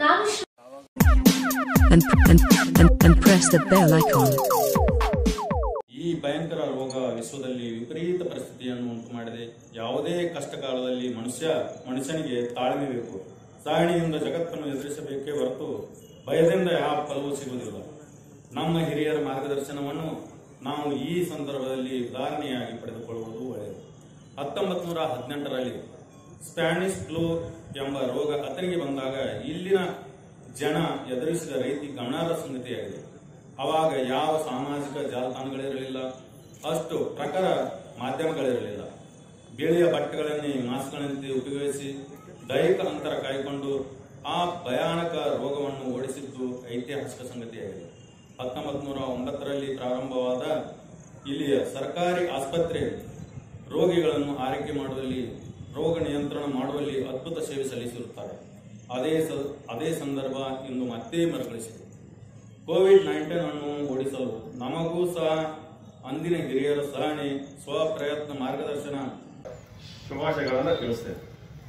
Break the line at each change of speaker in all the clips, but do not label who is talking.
ನಾನು ಶ್ರ-
and, and, and, and press the bell icon.
ಈ ಭಯಂಕರ ರೋಗ ವಿಶ್ವದಲ್ಲಿ ವಿಪರೀತ ಪರಿಸ್ಥಿತಿಯನ್ನು ಉಂಟು ಮಾಡಿದೆ ಯಾವುದೇ ಕಷ್ಟ ಕಾಲದಲ್ಲಿ ಮನುಷ್ಯ ಮನುಷ್ಯನಿಗೆ ತಾಳ್ಮೆ ಬೇಕು ಸಾಹಣಿಯಿಂದ ಜಗತ್ತನ್ನು ಎದುರಿಸಬೇಕೇ ಹೊರತು ಭಯದಿಂದ ಯಾವ ಫಲವೂ ಸಿಗುವುದಿಲ್ಲ ನಮ್ಮ ಹಿರಿಯರ ಮಾರ್ಗದರ್ಶನವನ್ನು ನಾವು ಈ ಸಂದರ್ಭದಲ್ಲಿ ಉದಾಹರಣೆಯಾಗಿ ಪಡೆದುಕೊಳ್ಳುವುದು ಒಳ್ಳೆಯದು ಹತ್ತೊಂಬತ್ತು ನೂರ ಹದಿನೆಂಟರಲ್ಲಿ ಸ್ಪ್ಯಾನಿಷ್ ಫ್ಲೂ ಎಂಬ ರೋಗ ಅತನಿಗೆ ಬಂದಾಗ ಇಲ್ಲಿನ ಜನ ಎದುರಿಸಿದ ರೀತಿ ಗಮನಾರ್ಹ ಸಂಗತಿಯಾಗಿದೆ ಅವಾಗ ಯಾವ ಸಾಮಾಜಿಕ ಜಾಲತಾಣಗಳಿರಲಿಲ್ಲ ಅಷ್ಟು ಪ್ರಖರ ಮಾಧ್ಯಮಗಳಿರಲಿಲ್ಲ ಬಿಳಿಯ ಬಟ್ಟೆಗಳನ್ನೇ ಮಾಸ್ಕ್ಗಳಂತೆ ಉಪಯೋಗಿಸಿ ದೈಹಿಕ ಅಂತರ ಕಾಯ್ಕೊಂಡು ಆ ಭಯಾನಕ ರೋಗವನ್ನು ಓಡಿಸಿದ್ದು ಐತಿಹಾಸಿಕ ಸಂಗತಿಯಾಗಿದೆ ಹತ್ತೊಂಬತ್ತು ನೂರ ಒಂಬತ್ತರಲ್ಲಿ ಪ್ರಾರಂಭವಾದ ಇಲ್ಲಿಯ ಸರ್ಕಾರಿ ಆಸ್ಪತ್ರೆ ರೋಗಿಗಳನ್ನು ಆರೈಕೆ ಮಾಡುವಲ್ಲಿ ರೋಗ ನಿಯಂತ್ರಣ ಮಾಡುವಲ್ಲಿ ಅದ್ಭುತ ಸೇವೆ ಸಲ್ಲಿಸಿರುತ್ತಾರೆ ಅದೇ ಸ- ಅದೇ ಸಂದರ್ಭ ಇಂದು ಮತ್ತೆ ಮರುಕಳಿಸಿದೆ ಕೋವಿಡ್ ನೈನ್ಟೀನ್ ಅನ್ನು ಓಡಿಸಲು ನಮಗೂ ಸಹ ಅಂದಿನ ಹಿರಿಯರ ಸಹನೆ ಸ್ವಪ್ರಯತ್ನ ಮಾರ್ಗದರ್ಶನ
ಶುಭಾಶಯಗಳನ್ನು ತಿಳಿಸ್ತೇನೆ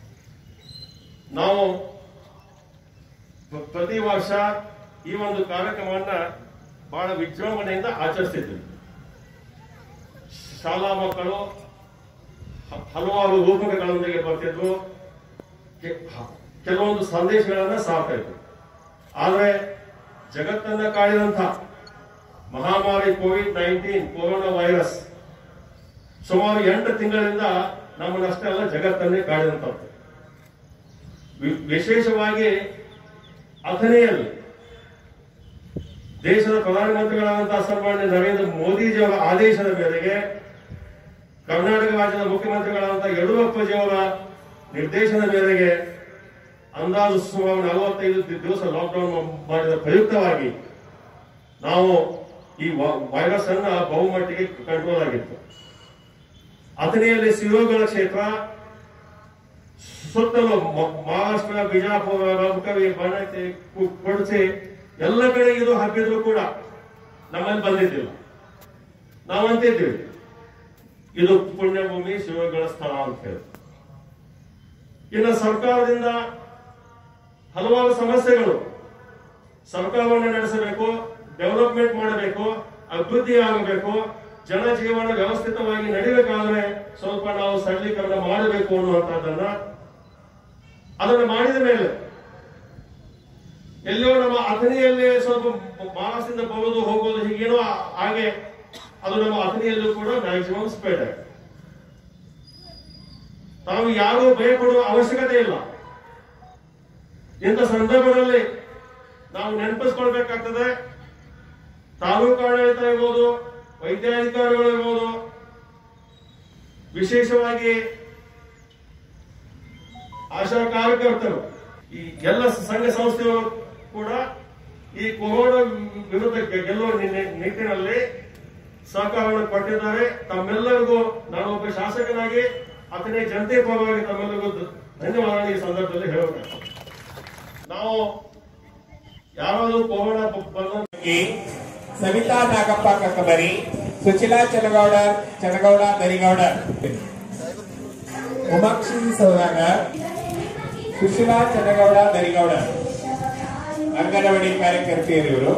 ನಾವು ಪ್ರ- ಪ್ರತಿ ವರ್ಷ ಈ ಒಂದು ಕಾರ್ಯಕ್ರಮವನ್ನ ಬಹಳ ವಿಜೃಂಭಣೆಯಿಂದ ಆಚರಿಸ್ತಿದ್ವಿ ಶಾಲಾ ಮಕ್ಕಳು ಹ- ಹಲವಾರು ರೂಪಕಗಳೊಂದಿಗೆ ಬರ್ತಿದ್ರು ಕೆ- ಹ- ಕೆಲವೊಂದು ಸಂದೇಶಗಳನ್ನ ಸಾರ್ತಾ ಇದ್ರು ಆದ್ರೆ ಜಗತ್ತನ್ನ ಕಾಡಿದಂಥ ಮಹಾಮಾರಿ ಕೋವಿಡ್ ನೈನ್ಟೀನ್ ಕೊರೋನಾ ವೈರಸ್ ಸುಮಾರು ಎಂಟು ತಿಂಗಳಿಂದ ನಮ್ಮನ್ನಷ್ಟೇ ಅಲ್ಲ ಜಗತ್ತನ್ನೇ ಕಾಡಿದಂಥದ್ದು ವಿ- ವಿಶೇಷವಾಗಿ ಅಥಣಿಯಲ್ಲಿ ದೇಶದ ಪ್ರಧಾನಮಂತ್ರಿಗಳಾದಂತಹ ಸನ್ಮಾನ್ಯ ನರೇಂದ್ರ ಮೋದಿಜಿಯವರ ಆದೇಶದ ಮೇರೆಗೆ ಕರ್ನಾಟಕ ರಾಜ್ಯದ ಮುಖ್ಯಮಂತ್ರಿಗಳಾದಂತಹ ಯಡಿಯೂರಪ್ಪಜಿಯವರ ನಿರ್ದೇಶನ ಮೇರೆಗೆ ಅಂದಾಜು ಸುಮಾರು ನಲವತ್ತೈದು ದಿ- ದಿವಸ ಲಾಕ್ಡೌನ್ ಮಾಡಿದ ಪ್ರಯುಕ್ತವಾಗಿ ನಾವು ಈ ವ- ವೈರಸ್ ಅನ್ನ ಬಹುಮಟ್ಟಿಗೆ ಕಂಟ್ರೋಲ್ ಆಗಿತ್ತು ಅಥಣಿಯಲ್ಲಿ ಸಿರೋಗಳ ಕ್ಷೇತ್ರ ಸುತ್ತಲೂ ಮ- ಮಹಾರಾಷ್ಟ್ರ ಬಿಜಾಪುರ ರಬಕವಿ ಬಣತೆ ಕು- ಕೊಡಚೆ ಎಲ್ಲ ಕಡೆ ಇದು ಹಬ್ಬಿದ್ರು ಕೂಡ ನಮ್ಮಲ್ಲಿ ಬಂದಿದ್ದಿಲ್ಲ ನಾವಂತಿದ್ದೀವಿ ಇದು ಪುಣ್ಯಭೂಮಿ ಶಿವಗಳ ಸ್ಥಳ ಅಂತ ಹೇಳಿ ಇನ್ನು ಸರ್ಕಾರದಿಂದ ಹಲವಾರು ಸಮಸ್ಯೆಗಳು ಸರ್ಕಾರವನ್ನು ನಡೆಸಬೇಕು ಡೆವಲಪ್ಮೆಂಟ್ ಮಾಡಬೇಕು ಅಭಿವೃದ್ಧಿ ಆಗಬೇಕು ಜನಜೀವನ ವ್ಯವಸ್ಥಿತವಾಗಿ ನಡಿಬೇಕಾದ್ರೆ ಸ್ವಲ್ಪ ನಾವು ಸರಳೀಕರಣ ಮಾಡಬೇಕು ಅನ್ನುವಂಥದ್ದನ್ನ ಅದನ್ನು ಮಾಡಿದ ಮೇಲೆ ಎಲ್ಲಿಯೋ ನಮ್ಮ ಅಥಣಿಯಲ್ಲಿ ಸ್ವಲ್ಪ ಮಹಾರಾಷ್ಟ್ರದಿಂದ ಬರೋದು ಹೋಗೋದು ಹೀಗೇನೋ ಆ- ಹಾಗೆ ಅದು ನಮ್ಮ ಅಥಣಿಯಲ್ಲೂ ಕೂಡ ಮ್ಯಾಕ್ಸಿಮಮ್ ಸ್ಪ್ರೆಡ್ ಆಗಿದೆ ತಾವು ಯಾರು ಭಯಪಡುವ ಅವಶ್ಯಕತೆ ಇಲ್ಲ ಇಂಥ ಸಂದರ್ಭದಲ್ಲಿ ನಾವು ನೆನಪಿಸ್ಕೊಳ್ಬೇಕಾಗ್ತದೆ ತಾಲೂಕು ಆಡಳಿತ ಇರ್ಬೋದು ವೈದ್ಯಾಧಿಕಾರಿಗಳು ಇರ್ಬೋದು ವಿಶೇಷವಾಗಿ ಆಶಾ ಕಾರ್ಯಕರ್ತರು ಈ ಎಲ್ಲ ಸಂಘ ಸಂಸ್ಥೆಗಳು ಕೂಡ ಈ ಕೊರೋನಾ ವಿರುದ್ಧ ಗೆ- ಗೆಲ್ಲುವ ನಿ- ನಿಟ್ಟಿನಲ್ಲಿ ಸಹಕಾರವನ್ನು ಕೊಟ್ಟಿದ್ದಾರೆ ತಮ್ಮೆಲ್ಲರಿಗೂ ನಾನು ಒಬ್ಬ ಶಾಸಕನಾಗಿ ಅತನೇ ಜನತೆ ಪರವಾಗಿ ತಮ್ಮೆಲ್ಲರಿಗೂ ಧ- ಧನ್ಯವಾದ ಈ ಸಂದರ್ಭದಲ್ಲಿ ಹೇಳಬೇಕು ನಾವು ಯಾರಾದರೂ ಕೊರೋನಾ ಬ- ಬಂದ
ಈ ಸವಿತಾ ನಾಗಪ್ಪ ಕಕ್ಕಬರಿ ಸುಚಿಲಾ ಚನಗೌಡ ಚನಗೌಡ ದರಿಗೌಡ ಉಮಾಕ್ಷಿ ಸೌದಾಗರ್ ಸುಶೀಲಾ ಚನಗೌಡ ದರಿಗೌಡ ಅಂಗನವಾಡಿ ಕಾರ್ಯಕರ್ತೆಯರು ಇವರು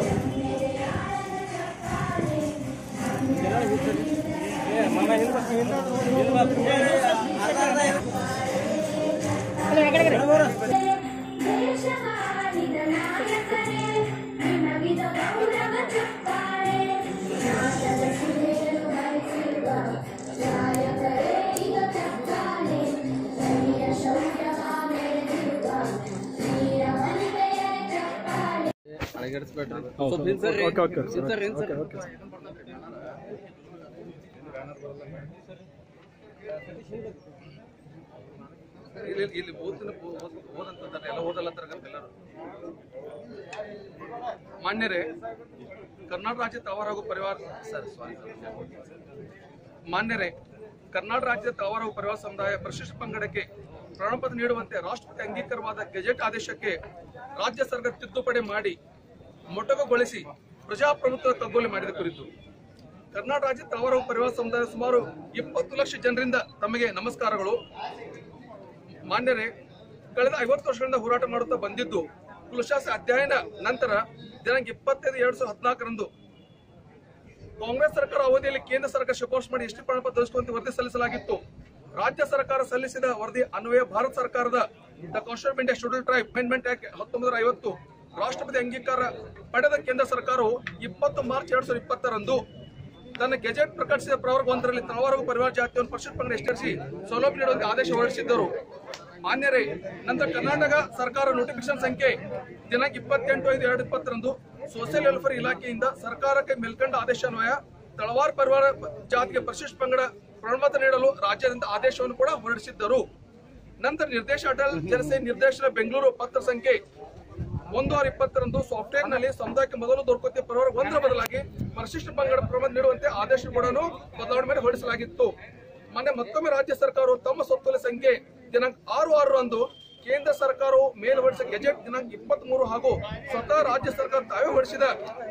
ದೇಶಮಾಡಿದ ನಾಯಕರೇ ನಿಮಗಿದ ಗೌರವ ಚಪ್ಪಾಳೆ ನಾಟದ ಸುರಿಯಲು ಬಯಸಿರುವ ನಾಯಕರೇ ಈಗ ಚಪ್ಪಾಳೆ ಕಲಿಯ ಶೌರ್ಯವ ಮೆರೆದಿರುವ ವೀರ ವನಿತೆಯರ ಚಪ್ಪಾಳೆ
ಇಲ್ಲಿ ಇಲ್ಲಿ ಓದಿನ ಓದಂತದ್ದಾರೆ ಎಲ್ಲ ಓದಲ್ಲತ್ತಾರ ಎಲ್ಲರೂ ಮಾನ್ಯರೇ ಕರ್ನಾಟಕ ರಾಜ್ಯ ತಾವರ ಹಾಗೂ ಪರಿವಾರ ಸರ್ ಸಾರಿ ಮಾನ್ಯರೇ ಕರ್ನಾಟಕ ರಾಜ್ಯದ ತಾವರ ಹಾಗೂ ಪರಿವಾರ ಸಮುದಾಯ ಪರಿಶಿಷ್ಟ ಪಂಗಡಕ್ಕೆ ಪ್ರಾಣಪದ ನೀಡುವಂತೆ ರಾಷ್ಟ್ರಪತಿ ಅಂಗೀಕಾರವಾದ ಗೆಜೆಟ್ ಆದೇಶಕ್ಕೆ ರಾಜ್ಯ ಸರ್ಕಾರ ತಿದ್ದುಪಡಿ ಮಾಡಿ ಮೊಟಕುಗೊಳಿಸಿ ಪ್ರಜಾಪ್ರಭುತ್ವ ಕಗ್ಗೊಲೆ ಮಾಡಿದ ಕುರಿತು ಕರ್ನಾಟಕ ರಾಜ್ಯ ತಾವರ ಹಾಗೂ ಪರಿವಾರ ಸಮುದಾಯ ಸುಮಾರು ಇಪ್ಪತ್ತು ಲಕ್ಷ ಜನರಿಂದ ತಮಗೆ ನಮಸ್ಕಾರಗಳು ಮಾನ್ಯರೇ ಕಳೆದ ಐವತ್ತು ವರ್ಷಗಳಿಂದ ಹೋರಾಟ ಮಾಡುತ್ತಾ ಬಂದಿದ್ದು ಕುಲಶಾಸ್ತ್ರ ಅಧ್ಯಯನ ನಂತರ ದಿನಾಂಕ ಇಪ್ಪತ್ತೈದು ಎರಡ್ ಸಾವಿರದ ಹದಿನಾಲ್ಕರಂದು ಕಾಂಗ್ರೆಸ್ ಸರ್ಕಾರ ಅವಧಿಯಲ್ಲಿ ಕೇಂದ್ರ ಸರ್ಕಾರ ಶಿಫಾರಸು ಮಾಡಿ ಎಸ್ಟಿ ಪ್ರಮಾಣ ಪತ್ರ ದೊರಕಿಸುವಂತೆ ವರದಿ ಸಲ್ಲಿಸಲಾಗಿತ್ತು ರಾಜ್ಯ ಸರ್ಕಾರ ಸಲ್ಲಿಸಿದ ವರದಿ ಅನ್ವಯ ಭಾರತ ಸರ್ಕಾರದ the constitution of schedule tribe amendment act ಹತ್ತೊಂಬತ್ತು ಐವತ್ತು ರಾಷ್ಟ್ರಪತಿ ಅಂಗೀಕಾರ ಪಡೆದ ಕೇಂದ್ರ ಸರ್ಕಾರವು ಇಪ್ಪತ್ತು ಮಾರ್ಚ್ ಎರಡ್ ಸಾವಿರದ ಇಪ್ಪತ್ತರಂದು ತನ್ನ ಗೆಜೆಟ್ ಪ್ರಕಟಿಸಿದ ಪ್ರವರ್ಗ ಒಂದರಲ್ಲಿ ತಳವಾರು ಪರಿವಾರ ಜಾತಿಯನ್ನು ಪರಿಷತ್ ಪಂಗಡ ವಿಸ್ತರಿಸಿ ಸೌಲಭ್ಯ ನೀಡುವಂತೆ ಆದೇಶ ಹೊರಡಿಸಿದ್ದರು ಮಾನ್ಯರೇ ನಂತರ ಕರ್ನಾಟಕ ಸರ್ಕಾರ ನೋಟಿಫಿಕೇಶನ್ ಸಂಖ್ಯೆ ದಿನಾಂಕ ಇಪ್ಪತ್ತೆಂಟು ಐದು ಎರಡು ಇಪ್ಪತ್ತರಂದು ಸೋಷಿಯಲ್ ವೆಲ್ಫೇರ್ ಇಲಾಖೆಯಿಂದ ಸರ್ಕಾರಕ್ಕೆ ಮೇಲ್ಕಂಡ ಆದೇಶ ಅನ್ವಯ ತಳವಾರ್ ಪರಿವಾರ ಜಾತಿಗೆ ಪರಿಶಿಷ್ಟ ಪಂಗಡ ಪ್ರಮಾಣಪತ್ರ ನೀಡಲು ರಾಜ್ಯಾದ್ಯಂತ ಆದೇಶವನ್ನು ಕೂಡ ಹೊರಡಿಸಿದ್ದರು ನಂತರ ನಿರ್ದೇಶ ಅಟಲ್ ಜನಸೇನೆ ನಿರ್ದೇಶನ ಬೆಂಗಳೂರು ಪತ್ರ ಸಂಖ್ಯೆ ಒಂದು ಆರು ಇಪ್ಪತ್ತರಂದು ಸಾಫ್ಟ್ವೇರ್ ನಲ್ಲಿ ಸಮುದಾಯಕ್ಕೆ ಮೊದಲು ದೊರಕುತ್ತೆ ಪರಿವಾರ ಒಂದರ ಬದಲಾಗಿ ಪರಿಶಿಷ್ಟ ಪಂಗಡ ಪ್ರಮಾಣ ನೀಡುವಂತೆ ಆದೇಶ ಕೂಡ ಬದಲಾವಣೆ ಮೇಲೆ ಹೊರಡಿಸಲಾಗಿತ್ತು ಮೊನ್ನೆ ಮತ್ತೊಮ್ಮೆ ರಾಜ್ಯ ಸರ್ಕಾರವು ತಮ್ಮ ಸೊತ್ತುವಳಿ ಸಂಖ್ಯೆ ದಿನಾಂಕ ಆರು ಆರು ಅಂದು ಕೇಂದ್ರ ಸರ್ಕಾರವು ಮೇಲ್ ಹೊರಡಿಸಿದ ಗೆಜೆಟ್ ದಿನಾಂಕ ಇಪ್ಪತ್ತ್ ಮೂರು ಹಾಗೂ ಸ್ವತಃ ರಾಜ್ಯ ಸರ್ಕಾರ ತಾವೇ ಹೊರಡಿಸಿದ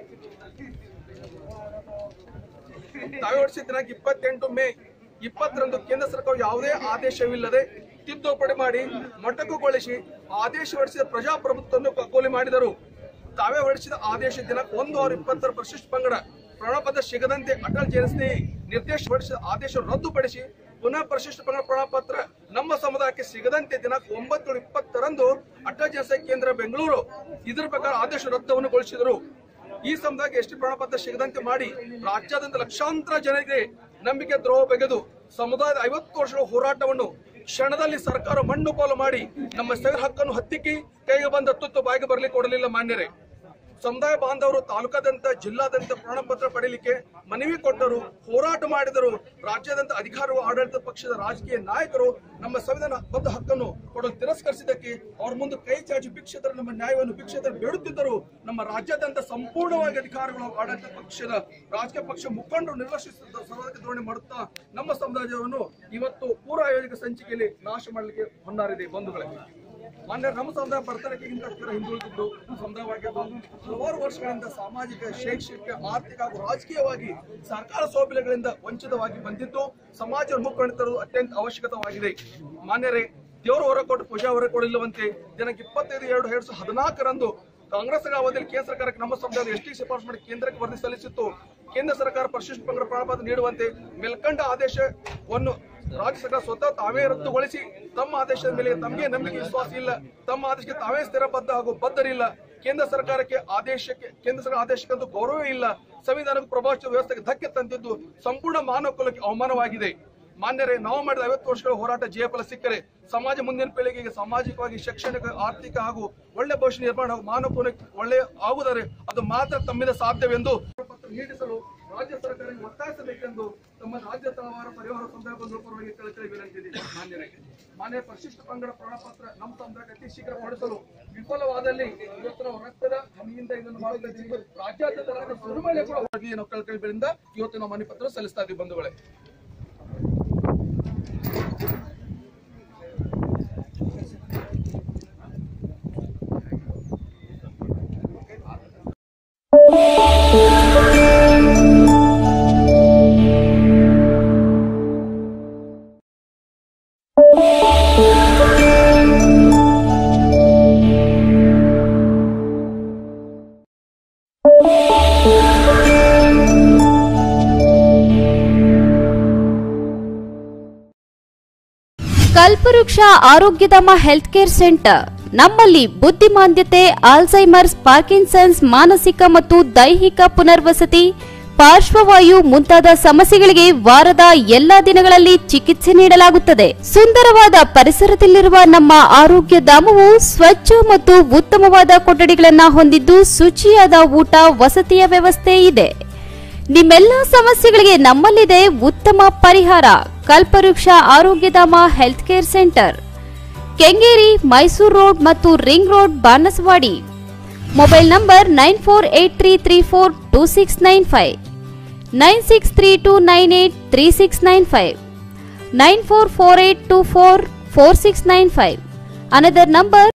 ತಾವೇ ಹೊರಡಿಸಿದ ದಿನಾಂಕ ಇಪ್ಪತ್ತೆಂಟು ಮೇ ಇಪ್ಪತ್ತರಂದು ಕೇಂದ್ರ ಸರ್ಕಾರ ಯಾವುದೇ ಆದೇಶವಿಲ್ಲದೆ ತಿದ್ದುಪಡಿ ಮಾಡಿ ಮೊಟಕುಗೊಳಿಸಿ ಆದೇಶ ಹೊರಡಿಸಿದ ಪ್ರಜಾಪ್ರಭುತ್ವವನ್ನು ಕಗ್ಗೊಲೆ ಮಾಡಿದರು ತಾವೇ ಹೊರಡಿಸಿದ ಆದೇಶ ದಿನಾಂಕ ಒಂದು ಆರು ಇಪ್ಪತ್ತರ ಪರಿಶಿಷ್ಟ ಪಂಗಡ ಪ್ರಮಾಣಪತ್ರ ಸಿಗದಂತೆ ಅಟಲ್ ಜೇನಸ್ನಿ ನಿರ್ದೇಶ ಹೊರಡಿಸಿದ ಆದೇಶ ರದ್ದುಪಡಿಸಿ ಪುನಃ ಪರಿಶಿಷ್ಟ ಪಂಗಡ ಪ್ರಮಾಣಪತ್ರ ನಮ್ಮ ಸಮುದಾಯಕ್ಕೆ ಸಿಗದಂತೆ ದಿನಾಂಕ ಒಂಬತ್ತು ಇಪ್ಪತ್ತರಂದು ಅಟಲ್ ಜನಸೇವೆ ಕೇಂದ್ರ ಬೆಂಗಳೂರು ಇದರ ಪ್ರಕಾರ ಆದೇಶ ರದ್ದವನ್ನು ಗೊಳಿಸಿದರು ಈ ಸಮುದಾಯಕ್ಕೆ ಎಸ್ಟಿ ಪ್ರಮಾಣಪತ್ರ ಸಿಗದಂತೆ ಮಾಡಿ ರಾಜ್ಯಾದ್ಯಂತ ಲಕ್ಷಾಂತರ ಜನರಿಗೆ ನಂಬಿಕೆ ದ್ರೋಹ ಬಗೆದು ಸಮುದಾಯದ ಐವತ್ತು ವರ್ಷಗಳ ಹೋರಾಟವನ್ನು ಕ್ಷಣದಲ್ಲಿ ಸರ್ಕಾರ ಮಣ್ಣು ಪಾಲು ಮಾಡಿ ನಮ್ಮ ಸ್ಥಳೀಯ ಹಕ್ಕನ್ನು ಹತ್ತಿಕ್ಕಿ ಕೈಗೆ ಬಂದ ತುತ್ತು ಬಾಯಿಗೆ ಬರಲಿಕ್ಕೆ ಕೊಡಲಿಲ್ಲ ಮಾನ್ಯರೇ ಸಮುದಾಯ ಬಾಂಧವರು ತಾಲೂಕಾದಂತ ಜಿಲ್ಲಾದಂತ ಪ್ರಮಾಣಪತ್ರ ಪಡೆಯಲಿಕ್ಕೆ ಮನವಿ ಕೊಟ್ಟರು ಹೋರಾಟ ಮಾಡಿದರು ರಾಜ್ಯಾದ್ಯಂತ ಅಧಿಕಾರವು ಆಡಳಿತ ಪಕ್ಷದ ರಾಜಕೀಯ ನಾಯಕರು ನಮ್ಮ ಸಂವಿಧಾನ ಬದ್ಧ ಹಕ್ಕನ್ನು ಕೊಡಲು ತಿರಸ್ಕರಿಸಿದ್ದಕ್ಕೆ ಅವ್ರ ಮುಂದೆ ಕೈ ಚಾಚಿ ಭಿಕ್ಷೆತರ ನಮ್ಮ ನ್ಯಾಯವನ್ನು ಭಿಕ್ಷೆತರ ಬೇಡುತ್ತಿದ್ದರು ನಮ್ಮ ರಾಜ್ಯಾದ್ಯಂತ ಸಂಪೂರ್ಣವಾಗಿ ಅಧಿಕಾರಿಗಳು ಆಡಳಿತ ಪಕ್ಷದ ರಾಜಕೀಯ ಪಕ್ಷ ಮುಖಂಡರು ನಿರ್ಲಕ್ಷಿಸಿದ ಸರ್ವಾಧಿಕ ಧೋರಣೆ ಮಾಡುತ್ತಾ ನಮ್ಮ ಸಮಾಜವನ್ನು ಇವತ್ತು ಪೂರ ಆಯೋಜಕ ಸಂಚಿಕೆಯಲ್ಲಿ ನಾಶ ಮಾಡಲಿಕ್ಕೆ ಹೊಂದಾರಿದೆ ಬಂಧುಗಳೇ ಮಾನ್ಯ ನಮ್ಮ ಸಮುದಾಯ ಬರ್ತಡಕ್ಕಿಂತ ತೀರ ಹಿಂದುಳಿದಿದ್ದು ಸಮುದಾಯವಾಗಿದ್ದು ಹಲವಾರು ವರ್ಷಗಳಿಂದ ಸಾಮಾಜಿಕ ಶೈಕ್ಷಣಿಕ ಆರ್ಥಿಕ ಹಾಗೂ ರಾಜಕೀಯವಾಗಿ ಸರ್ಕಾರ ಸೌಲಭ್ಯಗಳಿಂದ ವಂಚಿತವಾಗಿ ಬಂದಿದ್ದು ಸಮಾಜ ಮುಖಂಡರು ಅತ್ಯಂತ ಅವಶ್ಯಕತವಾಗಿದೆ ಮಾನ್ಯರೇ ದೇವರು ಹೊರ ಕೊಟ್ಟು ಪೂಜಾ ಹೊರ ಕೊಡಿಲ್ಲವಂತೆ ದಿನಾಂಕ ಇಪ್ಪತ್ತೈದು ಎರಡು ಎರಡ್ ಸಾವಿರದ ಹದಿನಾಲ್ಕರಂದು ಕಾಂಗ್ರೆಸ್ ಅವಧಿಯಲ್ಲಿ ಕೇಂದ್ರ ಸರ್ಕಾರಕ್ಕೆ ನಮ್ಮ ಸಮುದಾಯದ ಎಸ್ಟಿ ಶಿಫಾರಸು ಮಾಡಿ ಕೇಂದ್ರಕ್ಕೆ ವರದಿ ಸಲ್ಲಿಸಿತ್ತು ಕೇಂದ್ರ ಸರ್ಕಾರ ಪರಿಶಿಷ್ಟ ಪಂಗಡ ಪ್ರಮಾಣಪತ್ರ ನೀಡುವಂತೆ ಮೇಲ್ಕಂಡ ಆದೇಶವನ್ನು ರಾಜ್ಯ ಸರ್ಕಾರ ಸ್ವತಃ ತಾವೇ ರದ್ದುಗೊಳಿಸಿ ತಮ್ಮ ಆದೇಶದ ಮೇಲೆ ತಮಗೆ ನಂಬಿಕೆ ವಿಶ್ವಾಸ ಇಲ್ಲ ತಮ್ಮ ಆದೇಶಕ್ಕೆ ತಾವೇ ಸ್ಥಿರಬದ್ಧ ಹಾಗೂ ಬದ್ಧರಿಲ್ಲ ಕೇಂದ್ರ ಸರ್ಕಾರಕ್ಕೆ ಆದೇಶಕ್ಕೆ ಕೇಂದ್ರ ಸರ್ಕಾರ ಆದೇಶಕ್ಕಂತೂ ಗೌರವ ಇಲ್ಲ ಸಂವಿಧಾನಕ್ಕೆ ಪ್ರಭಾವಿತ ವ್ಯವಸ್ಥೆಗೆ ಧಕ್ಕೆ ತಂದಿದ್ದು ಸಂಪೂರ್ಣ ಮಾನವ ಕುಲಕ್ಕೆ ಅವಮಾನವಾಗಿದೆ ಮಾನ್ಯರೇ ನಾವು ಮಾಡಿದ ಐವತ್ತು ವರ್ಷಗಳ ಹೋರಾಟ ಜಯಫಲ ಸಿಕ್ಕರೆ ಸಮಾಜ ಮುಂದಿನ ಪೀಳಿಗೆಗೆ ಸಾಮಾಜಿಕವಾಗಿ ಶೈಕ್ಷಣಿಕ ಆರ್ಥಿಕ ಹಾಗೂ ಒಳ್ಳೆ ಭವಿಷ್ಯ ನಿರ್ಮಾಣ ಹಾಗೂ ಮಾನವ ಕುಲಕ್ಕೆ ಒಳ್ಳೆಯ ಆಗುದರೆ ಅದು ಮಾತ್ರ ತಮ್ಮಿಂದ ಸಾಧ್ಯವೆಂದು ಪತ್ರ ನೀಡಿಸಲು ರಾಜ್ಯ ಸರ್ಕಾರಕ್ಕೆ ಒತ್ತಾಯಿಸಬೇಕೆಂದು ತಮ್ಮ ರಾಜ್ಯ ತಳವಾರ ಪರಿವಾರ ಸಮುದಾಯ ಬಂಧುಗಳ ಪರವಾಗಿ ಕಳಕಳಿ ವಿನಂತಿದೆ ಮಾನ್ಯರೇ ಮಾನ್ಯ ಪರಿಶಿಷ್ಟ ಪಂಗಡ ಪ್ರಮಾಣಪತ್ರ ನಮ್ಮ ಸಮುದಾಯಕ್ಕೆ ಅತಿ ಶೀಘ್ರ ಕೊಡಿಸಲು ವಿಫಲವಾದಲ್ಲಿ ಇವತ್ತು ನಾವು ರಕ್ತದ ಹನಿಯಿಂದ ಇದನ್ನು ಮಾಡುತ್ತಿದ್ದೀವಿ ರಾಜ್ಯಾದ್ಯಂತ ನಡೆದ ಸುರುಮಳೆ ಕೂಡ ಹೋಗಿ ನಾವು ಕಳಕಳಿಗಳಿಂದ ಇವತ್ತು ನಾವು ಮನೆ ಪತ್ರ ಸಲ್ಲಿಸ್ತಾ ಇದ್ದೀವಿ ಬಂಧುಗಳೇ
ಕಲ್ಪವೃಕ್ಷ ಆರೋಗ್ಯಧಾಮ ಹೆಲ್ತ್ ಕೇರ್ ಸೆಂಟರ್ ನಮ್ಮಲ್ಲಿ ಬುದ್ಧಿಮಾಂದ್ಯತೆ ಆಲ್ಝೈಮರ್ಸ್ ಪಾರ್ಕಿನ್ಸನ್ಸ್ ಮಾನಸಿಕ ಮತ್ತು ದೈಹಿಕ ಪುನರ್ವಸತಿ ಪಾರ್ಶ್ವವಾಯು ಮುಂತಾದ ಸಮಸ್ಯೆಗಳಿಗೆ ವಾರದ ಎಲ್ಲಾ ದಿನಗಳಲ್ಲಿ ಚಿಕಿತ್ಸೆ ನೀಡಲಾಗುತ್ತದೆ ಸುಂದರವಾದ ಪರಿಸರದಲ್ಲಿರುವ ನಮ್ಮ ಆರೋಗ್ಯ ಧಾಮವು ಸ್ವಚ್ಛ ಮತ್ತು ಉತ್ತಮವಾದ ಕೊಠಡಿಗಳನ್ನ ಹೊಂದಿದ್ದು ಶುಚಿಯಾದ ಊಟ ವಸತಿಯ ವ್ಯವಸ್ಥೆ ಇದೆ ನಿಮ್ಮೆಲ್ಲ ಸಮಸ್ಯೆಗಳಿಗೆ ನಮ್ಮಲ್ಲಿದೆ ಉತ್ತಮ ಪರಿಹಾರ Kalpavriksha Arogyadhama health care centre Kengeri Mysore road ಮತ್ತು ring road Banasavadi mobile number nine four eight three three four two six nine five nine six three two nine eight three six nine five nine four four eight two four four six nine five another number